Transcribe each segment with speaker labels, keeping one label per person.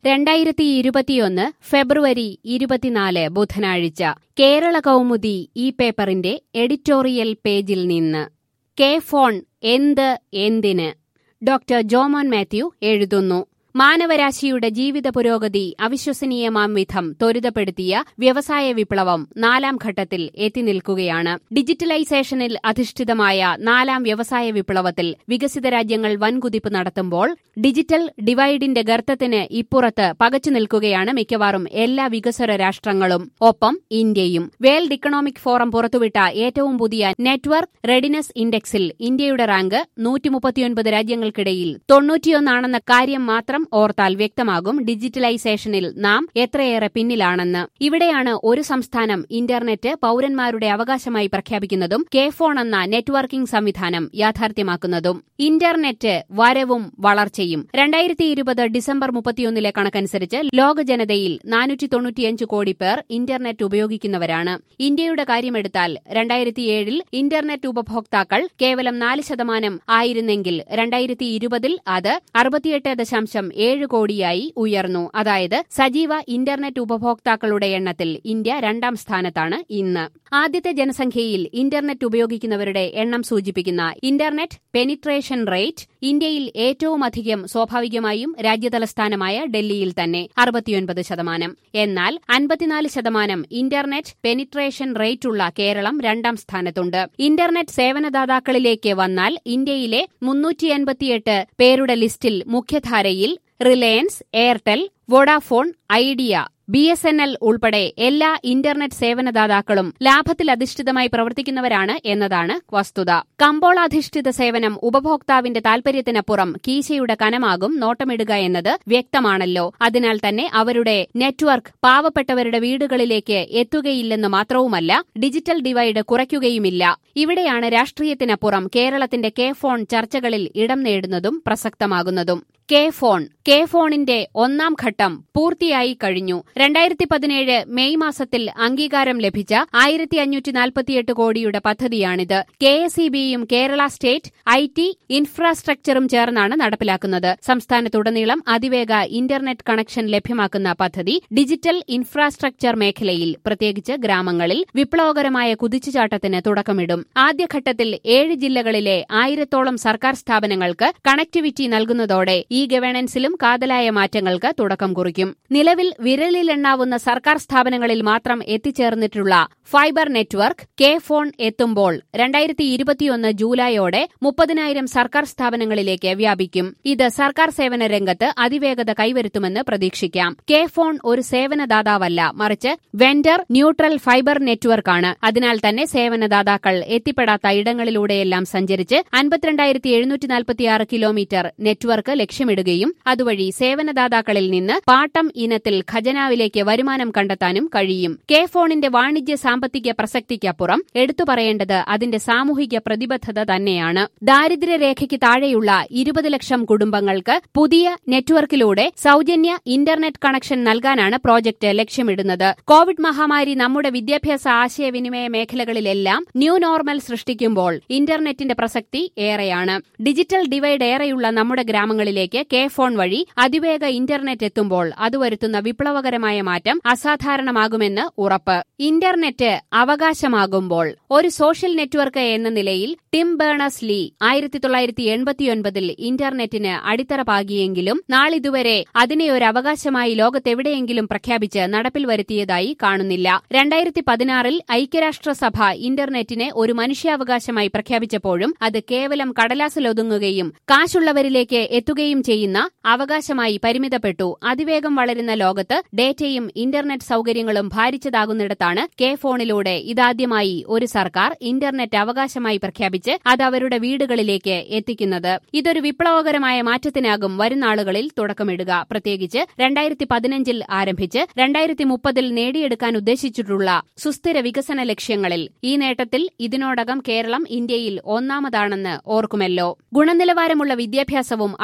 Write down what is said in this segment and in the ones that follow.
Speaker 1: രണ്ടായിരത്തി ഇരുപത്തിയൊന്ന് ഫെബ്രുവരി ഇരുപത്തിനാല് ബുധനാഴ്ച കേരള കൗമുദി ഈ പേപ്പറിന്റെ എഡിറ്റോറിയൽ പേജിൽ നിന്ന് കെ ഫോൺ എന്ത് എന്തിന് ഡോക്ടർ ജോമോൻ മാത്യു എഴുതുന്നു മാനവരാശിയുടെ ജീവിത പുരോഗതി അവിശ്വസനീയമാം വിധം ത്വരിതപ്പെടുത്തിയ വ്യവസായ വിപ്ലവം നാലാം ഘട്ടത്തിൽ എത്തിനിൽക്കുകയാണ് ഡിജിറ്റലൈസേഷനിൽ അധിഷ്ഠിതമായ നാലാം വ്യവസായ വിപ്ലവത്തിൽ വികസിത രാജ്യങ്ങൾ വൻകുതിപ്പ് നടത്തുമ്പോൾ ഡിജിറ്റൽ ഡിവൈഡിന്റെ ഗർത്തത്തിന് ഇപ്പുറത്ത് പകച്ചു നിൽക്കുകയാണ് മിക്കവാറും എല്ലാ വികസ്വര രാഷ്ട്രങ്ങളും ഒപ്പം ഇന്ത്യയും വേൾഡ് ഇക്കണോമിക് ഫോറം പുറത്തുവിട്ട ഏറ്റവും പുതിയ നെറ്റ്വർക്ക് റെഡിനെസ് ഇൻഡെക്സിൽ ഇന്ത്യയുടെ റാങ്ക് നൂറ്റിമുപ്പത്തിയൊൻപത് രാജ്യങ്ങൾക്കിടയിൽ തൊണ്ണൂറ്റിയൊന്നാണെന്ന കാര്യം മാത്രം ഓർത്താൽ വ്യക്തമാകും ഡിജിറ്റലൈസേഷനിൽ നാം എത്രയേറെ പിന്നിലാണെന്ന് ഇവിടെയാണ് ഒരു സംസ്ഥാനം ഇന്റർനെറ്റ് പൌരന്മാരുടെ അവകാശമായി പ്രഖ്യാപിക്കുന്നതും കെ ഫോൺ എന്ന നെറ്റ്വർക്കിംഗ് സംവിധാനം യാഥാർത്ഥ്യമാക്കുന്നതും ഇന്റർനെറ്റ് വരവും വളർച്ചയും രണ്ടായിരത്തി ഇരുപത് ഡിസംബർ മുപ്പത്തിയൊന്നിലെ കണക്കനുസരിച്ച് ലോക ജനതയിൽ നാനൂറ്റി തൊണ്ണൂറ്റിയഞ്ച് കോടി പേർ ഇന്റർനെറ്റ് ഉപയോഗിക്കുന്നവരാണ് ഇന്ത്യയുടെ കാര്യമെടുത്താൽ രണ്ടായിരത്തിയേഴിൽ ഇന്റർനെറ്റ് ഉപഭോക്താക്കൾ കേവലം നാല് ശതമാനം ആയിരുന്നെങ്കിൽ രണ്ടായിരത്തി ഇരുപതിൽ അത് അറുപത്തിയെട്ട് ദശാംശം ഏഴ് കോടിയായി ഉയർന്നു അതായത് സജീവ ഇന്റർനെറ്റ് ഉപഭോക്താക്കളുടെ എണ്ണത്തിൽ ഇന്ത്യ രണ്ടാം സ്ഥാനത്താണ് ഇന്ന് ആദ്യത്തെ ജനസംഖ്യയിൽ ഇന്റർനെറ്റ് ഉപയോഗിക്കുന്നവരുടെ എണ്ണം സൂചിപ്പിക്കുന്ന ഇന്റർനെറ്റ് പെനിട്രേഷൻ റേറ്റ് ഇന്ത്യയിൽ ഏറ്റവുമധികം സ്വാഭാവികമായും രാജ്യതലസ്ഥാനമായ ഡൽഹിയിൽ തന്നെ അറുപത്തിയൊൻപത് ശതമാനം എന്നാൽ അൻപത്തിനാല് ശതമാനം ഇന്റർനെറ്റ് പെനിട്രേഷൻ റേറ്റുള്ള കേരളം രണ്ടാം സ്ഥാനത്തുണ്ട് ഇന്റർനെറ്റ് സേവനദാതാക്കളിലേക്ക് വന്നാൽ ഇന്ത്യയിലെ മുന്നൂറ്റി പേരുടെ ലിസ്റ്റിൽ മുഖ്യധാരയിൽ Reliance Airtel Vodafone Idea B S N L ഉൾപ്പെടെ എല്ലാ ഇന്റർനെറ്റ് സേവനദാതാക്കളും ലാഭത്തിൽ അധിഷ്ഠിതമായി പ്രവർത്തിക്കുന്നവരാണ് എന്നതാണ് വസ്തുത കമ്പോളാധിഷ്ഠിത സേവനം ഉപഭോക്താവിന്റെ താൽപര്യത്തിനപ്പുറം കീശയുടെ കനമാകും നോട്ടമിടുക എന്നത് വ്യക്തമാണല്ലോ അതിനാൽ തന്നെ അവരുടെ നെറ്റ്വർക്ക് പാവപ്പെട്ടവരുടെ വീടുകളിലേക്ക് എത്തുകയില്ലെന്ന് മാത്രവുമല്ല ഡിജിറ്റൽ ഡിവൈഡ് കുറയ്ക്കുകയുമില്ല ഇവിടെയാണ് രാഷ്ട്രീയത്തിനപ്പുറം കേരളത്തിന്റെ കെ ഫോൺ ചർച്ചകളിൽ ഇടം നേടുന്നതും പ്രസക്തമാകുന്നതും കെ ഫോൺ കെ ഫോണിന്റെ ഒന്നാം ഘട്ടം പൂർത്തിയായി കഴിഞ്ഞു രണ്ടായിരത്തി പതിനേഴ് മെയ് മാസത്തിൽ അംഗീകാരം ലഭിച്ച ആയിരത്തി അഞ്ഞൂറ്റി നാൽപ്പത്തിയെട്ട് കോടിയുടെ പദ്ധതിയാണിത് കെ എസ് ഇ ബിയും കേരള സ്റ്റേറ്റ് ഐ ടി ഇൻഫ്രാസ്ട്രക്ചറും ചേർന്നാണ് നടപ്പിലാക്കുന്നത് സംസ്ഥാനത്തുടനീളം അതിവേഗ ഇന്റർനെറ്റ് കണക്ഷൻ ലഭ്യമാക്കുന്ന പദ്ധതി ഡിജിറ്റൽ ഇൻഫ്രാസ്ട്രക്ചർ മേഖലയിൽ പ്രത്യേകിച്ച് ഗ്രാമങ്ങളിൽ വിപ്ലവകരമായ കുതിച്ചുചാട്ടത്തിന് തുടക്കമിടും ആദ്യഘട്ടത്തിൽ ഏഴ് ജില്ലകളിലെ ആയിരത്തോളം സർക്കാർ സ്ഥാപനങ്ങൾക്ക് കണക്ടിവിറ്റി നൽകുന്നതോടെ ഇ ഗവേണൻസിലും കാതലായ മാറ്റങ്ങൾക്ക് തുടക്കം കുറിക്കും നിലവിൽ വിരലിലെണ്ണാവുന്ന സർക്കാർ സ്ഥാപനങ്ങളിൽ മാത്രം എത്തിച്ചേർന്നിട്ടുള്ള ഫൈബർ നെറ്റ്വർക്ക് കെ ഫോൺ എത്തുമ്പോൾ രണ്ടായിരത്തി ഇരുപത്തിയൊന്ന് ജൂലൈയോടെ മുപ്പതിനായിരം സർക്കാർ സ്ഥാപനങ്ങളിലേക്ക് വ്യാപിക്കും ഇത് സർക്കാർ സേവന രംഗത്ത് അതിവേഗത കൈവരുത്തുമെന്ന് പ്രതീക്ഷിക്കാം കെ ഫോൺ ഒരു സേവനദാതാവല്ല മറിച്ച് വെൻഡർ ന്യൂട്രൽ ഫൈബർ നെറ്റ്വർക്കാണ് അതിനാൽ തന്നെ സേവനദാതാക്കൾ എത്തിപ്പെടാത്ത ഇടങ്ങളിലൂടെയെല്ലാം സഞ്ചരിച്ച് അൻപത്തിരണ്ടായിരത്തി എഴുന്നൂറ്റി നാൽപ്പത്തിയാറ് കിലോമീറ്റർ നെറ്റ്വർക്ക് ലക്ഷ്യമിടുകയും അതുവഴി സേവനദാതാക്കളിൽ നിന്ന് പാട്ടം ഇനത്തിൽ ഖജനാവിലേക്ക് വരുമാനം കണ്ടെത്താനും കഴിയും കെ ഫോണിന്റെ വാണിജ്യ സാമ്പത്തിക പ്രസക്തിക്കപ്പുറം എടുത്തു പറയേണ്ടത് അതിന്റെ സാമൂഹിക പ്രതിബദ്ധത തന്നെയാണ് ദാരിദ്ര്യരേഖയ്ക്ക് താഴെയുള്ള ഇരുപത് ലക്ഷം കുടുംബങ്ങൾക്ക് പുതിയ നെറ്റ്വർക്കിലൂടെ സൌജന്യ ഇന്റർനെറ്റ് കണക്ഷൻ നൽകാനാണ് പ്രോജക്ട് ലക്ഷ്യമിടുന്നത് കോവിഡ് മഹാമാരി നമ്മുടെ വിദ്യാഭ്യാസ ആശയവിനിമയ മേഖലകളിലെല്ലാം ന്യൂ നോർമൽ സൃഷ്ടിക്കുമ്പോൾ ഇന്റർനെറ്റിന്റെ പ്രസക്തി ഏറെയാണ് ഡിജിറ്റൽ ഡിവൈഡ് ഏറെയുള്ള നമ്മുടെ ഗ്രാമങ്ങളിലേക്ക് കെ ഫോൺ വഴി അതിവേഗ ഇന്റർനെറ്റ് എത്തുമ്പോൾ അത് വരുത്തുന്ന വിപ്ലവകരമായ മാറ്റം അസാധാരണമാകുമെന്ന് ഉറപ്പ് ഇന്റർനെറ്റ് അവകാശമാകുമ്പോൾ ഒരു സോഷ്യൽ നെറ്റ്വർക്ക് എന്ന നിലയിൽ ടിം ബേണസ് ലീ ആയിരത്തി തൊള്ളായിരത്തി എൺപത്തിയൊൻപതിൽ ഇന്റർനെറ്റിന് അടിത്തറ പാകിയെങ്കിലും നാളിതുവരെ അതിനെ ഒരു അവകാശമായി ലോകത്തെവിടെയെങ്കിലും പ്രഖ്യാപിച്ച് നടപ്പിൽ വരുത്തിയതായി കാണുന്നില്ല രണ്ടായിരത്തി പതിനാറിൽ ഐക്യരാഷ്ട്രസഭ ഇന്റർനെറ്റിനെ ഒരു മനുഷ്യാവകാശമായി പ്രഖ്യാപിച്ചപ്പോഴും അത് കേവലം കടലാസിലൊതുങ്ങുകയും കാശുള്ളവരിലേക്ക് എത്തുകയും ചെയ്യുന്ന അവകാശമായി പരിമിതപ്പെട്ടു അതിവേഗം വളരുന്ന ലോകത്ത് ഡേറ്റയും ഇന്റർനെറ്റ് സൌകര്യങ്ങളും ഭാരിച്ചതാകുന്നിടത്താണ് കെ ഫോണിലൂടെ ഇതാദ്യമായി ഒരു സർക്കാർ ഇന്റർനെറ്റ് അവകാശമായി പ്രഖ്യാപിച്ച് അത് അവരുടെ വീടുകളിലേക്ക് എത്തിക്കുന്നത് ഇതൊരു വിപ്ലവകരമായ മാറ്റത്തിനാകും വരുന്നാളുകളിൽ തുടക്കമിടുക പ്രത്യേകിച്ച് രണ്ടായിരത്തി പതിനഞ്ചിൽ ആരംഭിച്ച് രണ്ടായിരത്തി മുപ്പതിൽ നേടിയെടുക്കാൻ ഉദ്ദേശിച്ചിട്ടുള്ള സുസ്ഥിര വികസന ലക്ഷ്യങ്ങളിൽ ഈ നേട്ടത്തിൽ ഇതിനോടകം കേരളം ഇന്ത്യയിൽ ഒന്നാമതാണെന്ന് ഓർക്കുമല്ലോ ഗുണനിലവാരമുള്ള വിദ്യാഭ്യാസവും അടിസ്ഥാന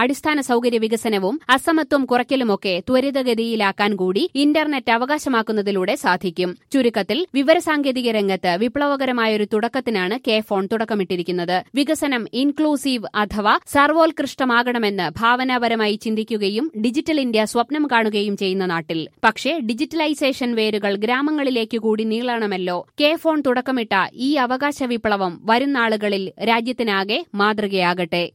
Speaker 1: സൗകര്യ വികസനവും അസമത്വം കുറയ്ക്കലുമൊക്കെ ത്വരിതഗതിയിലാക്കാൻ കൂടി ഇന്റർനെറ്റ് അവകാശമാക്കുന്നതിലൂടെ സാധിക്കും ചുരുക്കത്തിൽ വിവരസാങ്കേതിക രംഗത്ത് വിപ്ലവകരമായൊരു തുടക്കത്തിനാണ് കെ ഫോൺ തുടക്കമിട്ടിരിക്കുന്നത് വികസനം ഇൻക്ലൂസീവ് അഥവാ സർവോത്കൃഷ്ടമാകണമെന്ന് ഭാവനാപരമായി ചിന്തിക്കുകയും ഡിജിറ്റൽ ഇന്ത്യ സ്വപ്നം കാണുകയും ചെയ്യുന്ന നാട്ടിൽ പക്ഷേ ഡിജിറ്റലൈസേഷൻ വേരുകൾ ഗ്രാമങ്ങളിലേക്ക് കൂടി നീളണമല്ലോ കെ ഫോൺ തുടക്കമിട്ട ഈ അവകാശ വിപ്ലവം വരുന്നാളുകളിൽ രാജ്യത്തിനാകെ മാതൃകയാകട്ടെ